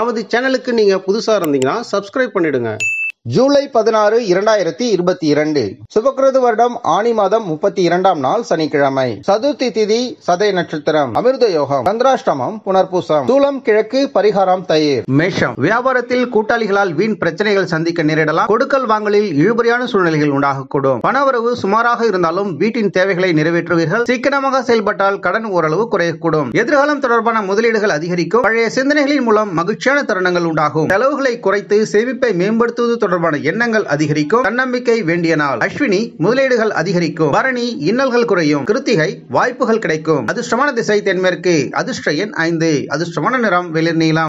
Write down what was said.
நமது சேனலுக்கு நீங்க புதுசா இருந்தீங்கன்னா சப்ஸ்கிரைப் பண்ணிடுங்க ஜூலை பதினாறு இரண்டாயிரத்தி இருபத்தி இரண்டு சுபக்கிருது வருடம் ஆணி மாதம் முப்பத்தி இரண்டாம் நாள் சனிக்கிழமை சதுர்த்தி திதி சதய நட்சத்திரம் அமிர்த யோகம் சந்திராஷ்டமம் புனர்பூசம் சூலம் கிழக்கு பரிகாரம் தயிர் மேஷம் வியாபாரத்தில் கூட்டாளிகளால் வீண் பிரச்சனைகள் சந்திக்க நேரிடலாம் கொடுக்கல் வாங்கலில் இழுபறியான சூழ்நிலைகள் உண்டாகக்கூடும் பணவரவு சுமாராக இருந்தாலும் வீட்டின் தேவைகளை நிறைவேற்றுவீர்கள் சிக்கனமாக செயல்பட்டால் கடன் ஓரளவு குறையக்கூடும் எதிர்காலம் தொடர்பான முதலீடுகள் அதிகரிக்கும் பழைய சிந்தனைகளின் மூலம் மகிழ்ச்சியான தருணங்கள் உண்டாகும் செலவுகளை குறைத்து சேமிப்பை மேம்படுத்துவது தொடர்பான எண்ணங்கள் அதிகரிக்கும் தன்னம்பிக்கை வேண்டிய நாள் அஸ்வினி முதலீடுகள் அதிகரிக்கும் பரணி இன்னல்கள் குறையும் கிருத்திகை வாய்ப்புகள் கிடைக்கும் அதிர்ஷ்டமான திசை தென்மேற்கு அதிர்ஷ்ட எண் ஐந்து அதிர்ஷ்டமான நிறம் வெளிர் நீலம்